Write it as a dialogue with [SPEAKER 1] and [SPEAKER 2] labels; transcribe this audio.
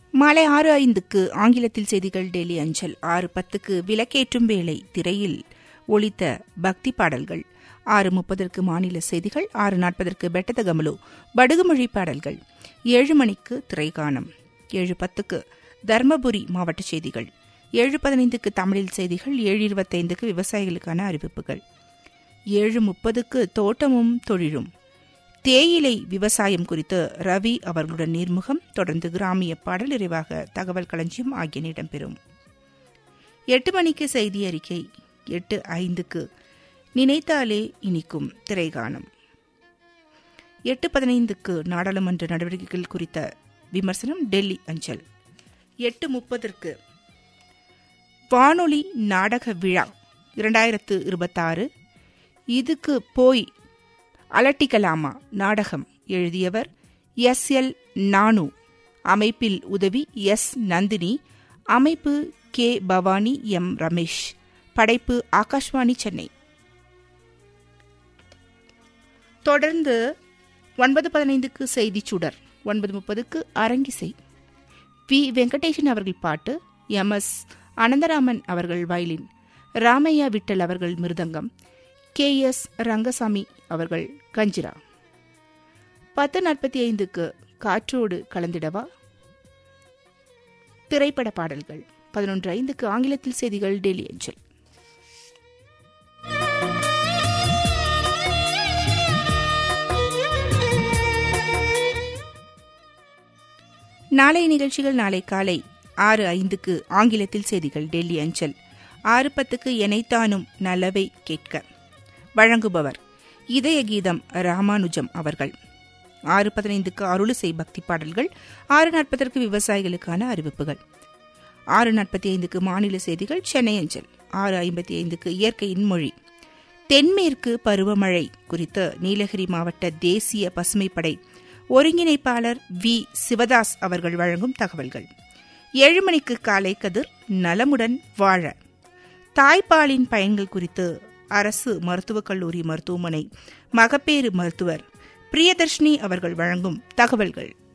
[SPEAKER 1] மாலை ஆறு ஐந்துக்கு ஆங்கிலத்தில் செய்திகள் டெய்லி அஞ்சல் ஆறு பத்துக்கு விளக்கேற்றும் வேளை திரையில் ஒலித்த பக்தி பாடல்கள் ஆறு முப்பதற்கு மாநில செய்திகள் ஆறு நாற்பதற்கு பெட்டதகமலு படுகுமொழி பாடல்கள் ஏழு மணிக்கு திரைகானம் ஏழு பத்துக்கு தர்மபுரி மாவட்ட செய்திகள் ஏழு பதினைந்துக்கு தமிழில் செய்திகள் ஏழு இருபத்தைந்துக்கு விவசாயிகளுக்கான அறிவிப்புகள் ஏழு முப்பதுக்கு தோட்டமும் தொழிலும் தேயிலை விவசாயம் குறித்து ரவி அவர்களுடன் நேர்முகம் தொடர்ந்து கிராமிய பாடல் நிறைவாக தகவல் களஞ்சியம் ஆகியன இடம்பெறும் எட்டு மணிக்கு செய்தி அறிக்கை எட்டு ஐந்துக்கு நினைத்தாலே இனிக்கும் திரைகானம் எட்டு பதினைந்துக்கு நாடாளுமன்ற நடவடிக்கைகள் குறித்த விமர்சனம் டெல்லி அஞ்சல் எட்டு முப்பதற்கு வானொலி நாடக விழா இரண்டாயிரத்து இருபத்தாறு இதுக்கு போய் அலட்டிக்கலாமா நாடகம் எழுதியவர் எஸ் எல் நானு அமைப்பில் உதவி எஸ் நந்தினி அமைப்பு கே பவானி எம் ரமேஷ் படைப்பு ஆகாஷ்வாணி சென்னை தொடர்ந்து ஒன்பது பதினைந்துக்கு செய்திச் சுடர் ஒன்பது முப்பதுக்கு அரங்கிசை வி வெங்கடேசன் அவர்கள் பாட்டு எம் எஸ் அனந்தராமன் அவர்கள் வயலின் ராமையா விட்டல் அவர்கள் மிருதங்கம் கே எஸ் ரங்கசாமி அவர்கள் கஞ்சிரா பத்து நாற்பத்தி ஐந்துக்கு காற்றோடு கலந்திடவா திரைப்பட பாடல்கள் பதினொன்று ஐந்துக்கு ஆங்கிலத்தில் செய்திகள் டெல்லி அஞ்சல் நாளைய நிகழ்ச்சிகள் நாளை காலை ஆறு ஐந்துக்கு ஆங்கிலத்தில் செய்திகள் டெல்லி அஞ்சல் ஆறு பத்துக்கு எனைத்தானும் நல்லவை கேட்க வழங்குபவர் இதய கீதம் ராமானுஜம் அவர்கள் ஆறு பதினைந்துக்கு அருளிசை பக்தி பாடல்கள் ஆறு நாற்பதற்கு விவசாயிகளுக்கான அறிவிப்புகள் ஆறு நாற்பத்தி ஐந்துக்கு மாநில செய்திகள் சென்னை அஞ்சல் ஆறு ஐம்பத்தி ஐந்துக்கு இயற்கையின் மொழி தென்மேற்கு பருவமழை குறித்து நீலகிரி மாவட்ட தேசிய பசுமைப்படை ஒருங்கிணைப்பாளர் வி சிவதாஸ் அவர்கள் வழங்கும் தகவல்கள் ஏழு மணிக்கு காலை கதிர் நலமுடன் வாழ தாய்ப்பாலின் பயன்கள் குறித்து அரசு மருத்துவக் கல்லூரி மருத்துவமனை மகப்பேறு மருத்துவர் பிரியதர்ஷினி அவர்கள் வழங்கும் தகவல்கள்